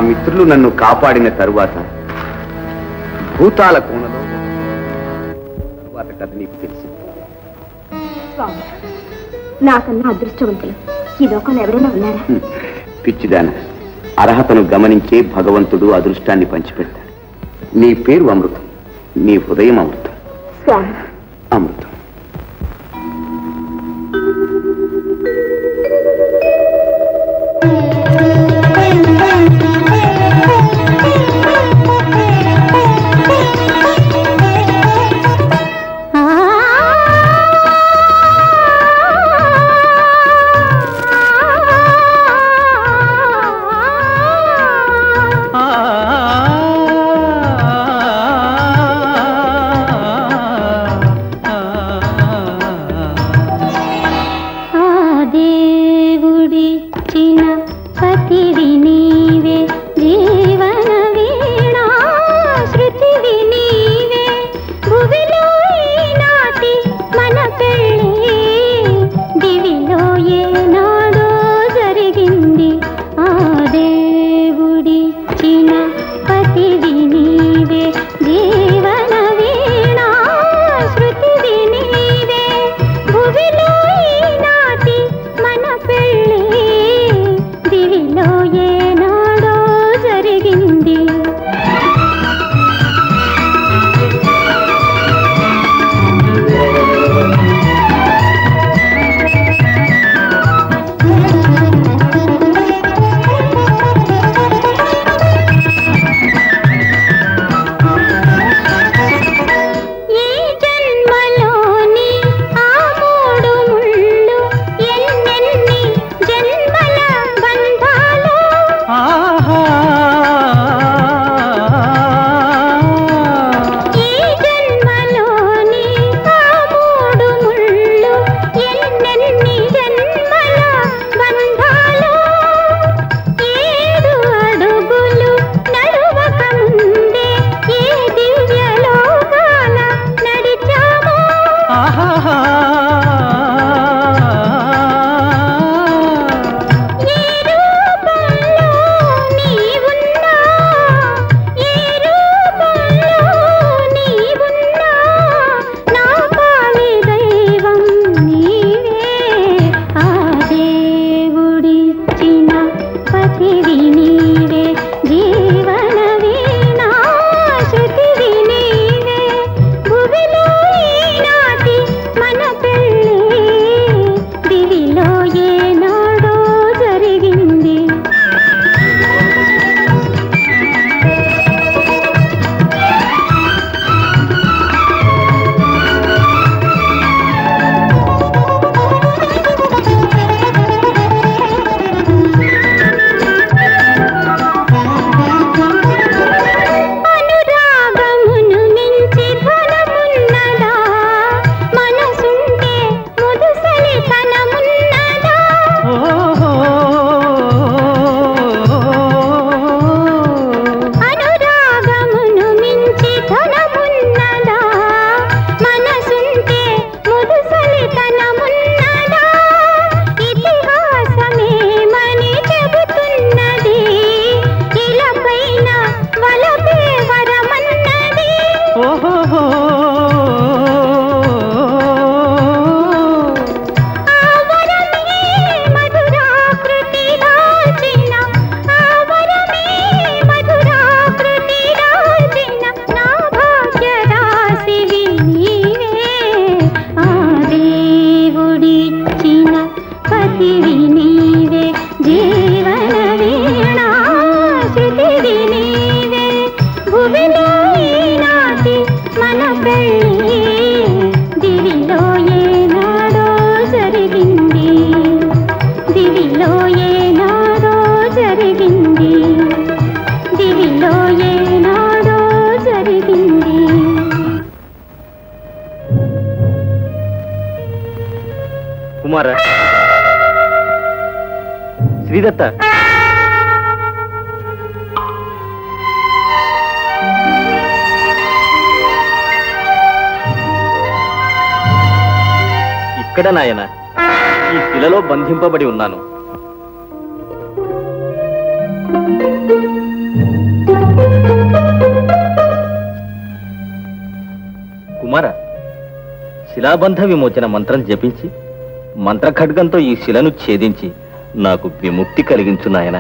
మిత్రులు నన్ను కాపాడిన తరువాత భూతాల కోణలో తరువాత కథ నీకు తెలిసింది స్వామి నాకన్నా అదృష్టవంతులు ఈ లోకంలో ఎవరైనా ఉన్నారా హ్మ్. పిచ్చిదాన అర్హతను గమనించే భగవంతుడు అదృష్టాన్ని పంచిపెడతాడు నీ పేరు అమృతం నీ హృదయం అమృతం స్వామి అమృతం ఆ దేవుడిచ్చిన పతివి నీవే జీవన వీణా శృతివి నీవే భువిలో ఈనాటి మన పెళ్ళి దివిలో ఏనాడో జరిగింది ఆ దేవుడిచ్చిన పతివి నీవే జీవన వీణా శృతివి నీవే భువిలో ఈనాటి మన పెళ్ళి దివిలో ఏనాడో జరిగింది ఈ జన్మలోని ఆ మూడు ముళ్ళు ఎన్నెన్ని జన్మల బంధాలు ఈ జన్మలోని ఆ మూడు ముళ్ళు ఎన్నెన్ని జన్మల బంధాలు ఏడు అడుగులు నడువక ముందే ఏ దివ్యలోకాల నడిచామో ఏ రూపంలో నీవున్నా ఏ రూపంలో నీవున్నా నా పాలి దైవం నీవే ఆ దేవుడిచ్చిన పతివి నీవే జీవన వీణా శృతివి నీవే భువిలో ఈనాటి మన పెళ్ళి దివిలో ఏనాడో జరిగింది అనురాగమును మించి ధనమున్నదా మనసుంటే ముదుసలి తనమున్నదా అనురాగమును మించి ధనమున్నదా మనసుంటే ముదుసలి తనమున్నదా ఇతిహాసమేమని చెబుతున్నది ఇలపైన వలపే వరమన్నది ఆ వరమే మధురాకృతి దాల్చిన ఆ వరమే మధురాకృతి దాల్చిన నా భాగ్య రాశివి నీవే ఆ దేవుడిచ్చిన పతివి నీవే జీవన వీణా శృతివి నీవే భువిలో ఈనాటి మన పెళ్ళి దివిలో ఏనాడో జరిగింది దివిలో ఏనాడో జరిగింది దివిలో ఏనాడో జరిగింది కుమార శ్రీదత్త ఇక్కడ నాయన ఈ శిలలో బంధింపబడి ఉన్నాను శిలాబంధ విమోచన మంత్రం జపించి మంత్రఖడ్గంతో ఈ శిలను ఛేదించి నాకు విముక్తి కలిగించు నాయనా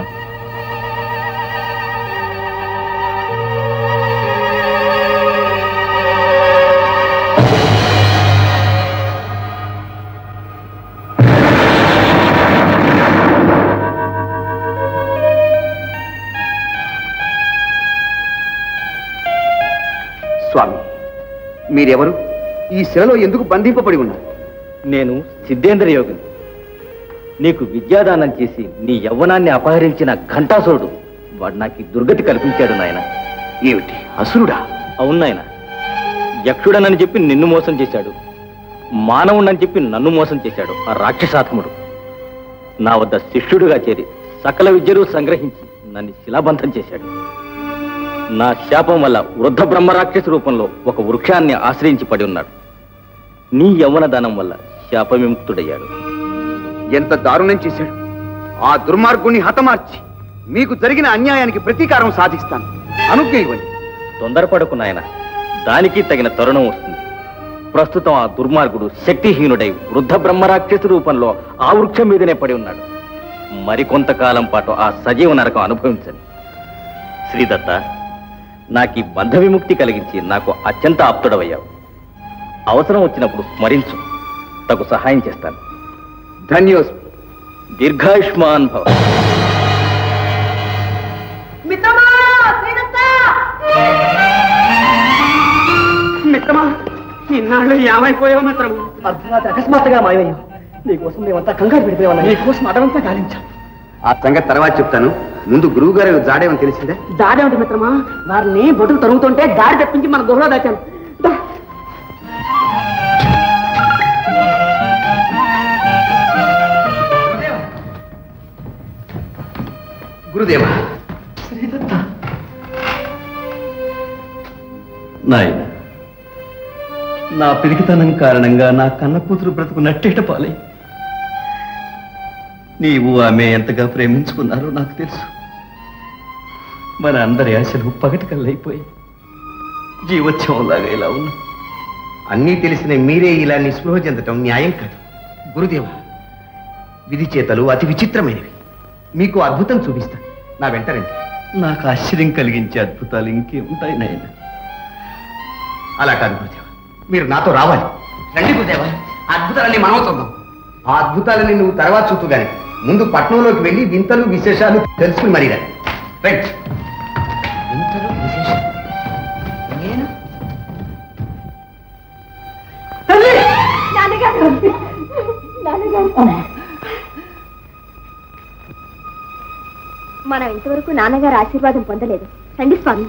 స్వామి మీరెవరు ఈ శిలలో ఎందుకు బంధింపబడి ఉన్నారు నేను సిద్ధేంద్ర యోగిని నీకు విద్యాదానం చేసి నీ యవ్వనాన్ని అపహరించిన ఘంటాసురుడు వాడు నాకు ఈ దుర్గతి కల్పించాడు నాయన ఏమిటి అసురుడా అవును నాయన యక్షుడనని చెప్పి నిన్ను మోసం చేశాడు మానవుడని చెప్పి నన్ను మోసం చేశాడు ఆ రాక్షసాత్ముడు నా వద్ద శిష్యుడిగా చేరి సకల విద్యలు సంగ్రహించి నన్ను శిలాబంధం చేశాడు నా శాపం వల్ల వృద్ధ బ్రహ్మరాక్షస రూపంలో ఒక వృక్షాన్ని ఆశ్రయించి పడి ఉన్నాడు నీ యవ్వన దానం వల్ల శాప విముక్తుడయ్యాడు ఎంత దారుణం చేశాడు ఆ దుర్మార్గుణ్ణి హతమార్చి మీకు జరిగిన అన్యాయానికి ప్రతీకారం సాధిస్తాను అనుజ్ఞ ఇవ్వండి తొందరపడకు నాయన దానికి తగిన తరుణం వస్తుంది ప్రస్తుతం ఆ దుర్మార్గుడు శక్తిహీనుడై వృద్ధ బ్రహ్మరాక్షసు రూపంలో ఆ వృక్షం మీదనే పడి ఉన్నాడు మరికొంతకాలం పాటు ఆ సజీవ నరకం అనుభవించండి శ్రీదత్త నాకు ఈ బంధ విముక్తి కలిగించి నాకు అత్యంత ఆప్తుడవయ్యావు అవసరం వచ్చినప్పుడు స్మరించు తగు సహాయం చేస్తాను ధన్యోస్మి దీర్ఘాయుష్మాన్ భవ మిత్రమా ఇన్నాళ్ళు ఏమైపోయావు మిత్రము అర్ధరాత్రి అకస్మాత్తుగా మాయమయ్యావు నీకోసం మేమంతా కంగారు పెడిపోయామన్నా నీకోసం అడవంతా గాలించాం ఆ సంగతి తర్వాత చెప్తాను ముందు గురువు గారు జాడేమని తెలిసిందే దారి ఏమిటి మిత్రమా వారిని బొట్టులు తరుగుతుంటే దారి తప్పించి మన గుహలో దాచాను దా. గురుదేవా నాయన నా పిరికితనం కారణంగా నా కన్న కూతురు బ్రతుకు నట్టేట పాలై నీవు ఆమె ఎంతగా ప్రేమించుకున్నారో నాకు తెలుసు మన అందరి ఆశలు పగటి కల్లైపోయి జీవోత్సవంలాగా ఇలా ఉన్నా అన్నీ తెలిసిన మీరే ఇలా నిస్పృహ చెందటం న్యాయం కాదు గురుదేవ విధి చేతలు అతి విచిత్రమైనవి మీకు అద్భుతం చూపిస్తా నా వెంటరండి నాకు ఆశ్చర్యం కలిగించే అద్భుతాలు ఇంకేముంటాయి నాయన అలా కాదు గురుదేవ మీరు నాతో రావాలి రండి గురుదేవ ఆ అద్భుతాలన్నీ మనం చూద్దాం ఆ అద్భుతాలని నువ్వు తర్వాత చూస్తూ గాని ముందు పట్నంలోకి వెళ్ళి వింతలు విశేషాలు తెలుసుకుని మరీ రండి రండి వింతలు విశేషాలు నేను నాన్నగారు నాన్నగారు మనం ఇంతవరకు నాన్నగారు ఆశీర్వాదం పొందలేదు రండి స్వామి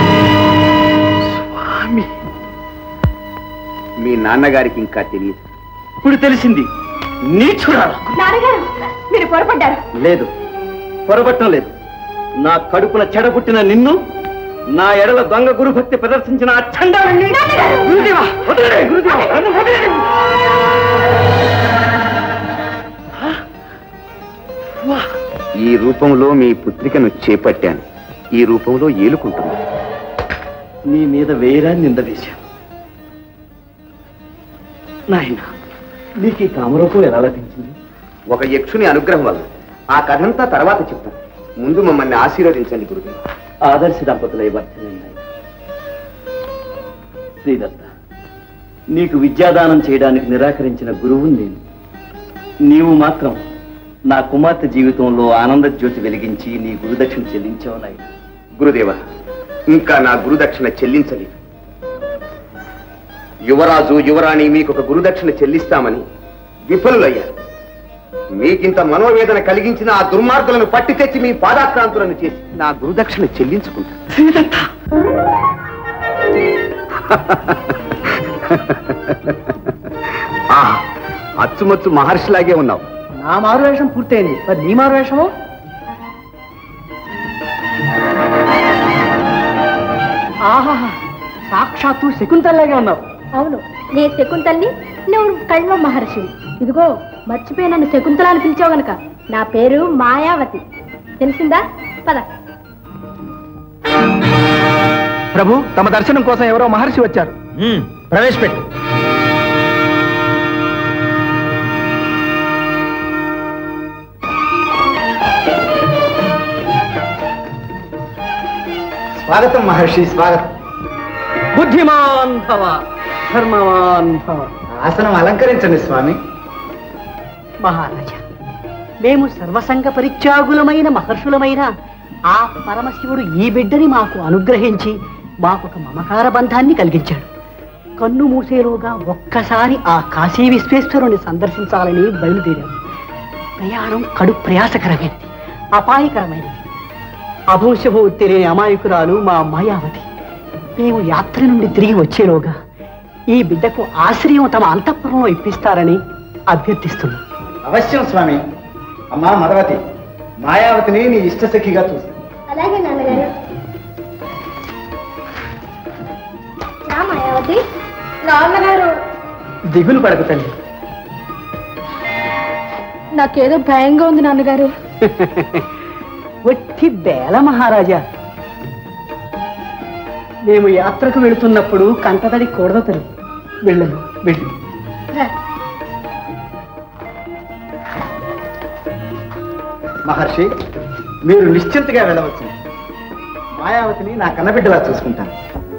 మీ నాన్నగారికి ఇంకా తెలియదు ఇప్పుడు తెలిసింది నీచురాలు నాన్నగారు మీరు పొరపడ్డారు లేదు పొరపట్టం లేదు నా కడుపున చెడబుట్టిన నిన్ను నా ఎడల దొంగ గురుభక్తి ప్రదర్శించిన ఆ చండాలుణ్ణి గురుదేవా వదలండి, గురుదేవా, నన్ను వదలండి. ఈ రూపంలో మీ పుత్రికను చేపట్టాను ఈ రూపంలో ఏలుకుంటుంది నీ మీద వేరా నింద వేశాను నాయన నీకు ఈ కామరూపం ఎలా లభించింది ఒక యక్షుని అనుగ్రహం వల్ల ఆ కథంతా తర్వాత చెప్తాను ముందు మమ్మల్ని ఆశీర్వదించండి గురుదేవ ఆదర్శ దంపతులై వర్తనండి శ్రీదత్త నీకు విద్యాదానం చేయడానికి నిరాకరించిన గురువు నేను నీవు మాత్రం నా కుమార్తె జీవితంలో ఆనంద జ్యోతి వెలిగించి నీ గురుదక్షిణ చెల్లించావు నాయన గురుదేవ ఇంకా నా గురుదక్షిణ చెల్లించలేదు యువరాజు యువరాణి మీకు ఒక గురుదక్షిణ చెల్లిస్తామని విఫలులయ్యారు మీకింత మనోవేదన కలిగించిన ఆ దుర్మార్గులను పట్టి తెచ్చి మీ పాదాక్రాంతులను చేసి నా గురుదక్షిణ చెల్లించుకుంటాను ఆ, అచ్చుమచ్చు మహర్షిలాగే ఉన్నావు నా మారు వేషం పూర్తయింది మరి నీ మారు వేషము ఆహా సాక్షాత్తు శకుంతల్లాగే ఉన్నావు అవును నే శకుంతల్ని నువ్వు కళ్ళ మహర్షి ఇదిగో మర్చిపోయి నన్ను శకుంతల అని పిలిచావు గనక నా పేరు మాయావతి తెలిసిందా పద ప్రభు తమ దర్శనం కోసం ఎవరో మహర్షి వచ్చారు ప్రవేశపెట్టు స్వాగతం మహర్షి స్వాగతం బుద్ధిమాన్ భవ ధర్మవాన్ భవ ఆసనం అలంకరించండి స్వామి మహారాజా మేము సర్వసంగ పరిత్యాగులమైన మహర్షులమైన ఆ పరమశివుడు ఈ బిడ్డని మాకు అనుగ్రహించి మాకు ఒక మమకార బంధాన్ని కలిగించాడు కన్ను మూసేలోగా ఒక్కసారి ఆ కాశీ విశ్వేశ్వరుని సందర్శించాలని బయలుదేరాం ప్రయాణం కడు ప్రయాసకరమైనది అపాయకరమైనది అభంశభూ తెలియని అమాయకురాలు మా మాయావతి మేము యాత్ర నుండి తిరిగి వచ్చేలోగా ఈ బిడ్డకు ఆశ్రయం తమ అంతఃపురంలో ఇప్పిస్తారని అభ్యర్థిస్తున్నాం అవశ్యం స్వామి అమ్మా మదవతి మాయావతిని నీ ఇష్టసఖిగా చూసి అలాగే నాన్నగారు నా మాయావతి నాన్నగారు దిగులు పడకు తల్లి నాకేదో భయంగా ఉంది నాన్నగారు ఒట్టి బేల మహారాజా మేము యాత్రకు వెళుతున్నప్పుడు కంటతడి కూడదు తల్లి వెళ్ళను వెళ్ళు మహర్షి మీరు నిశ్చింతగా వెళ్ళవచ్చు మాయావతిని నా కన్నబిడ్డలా చూసుకుంటాను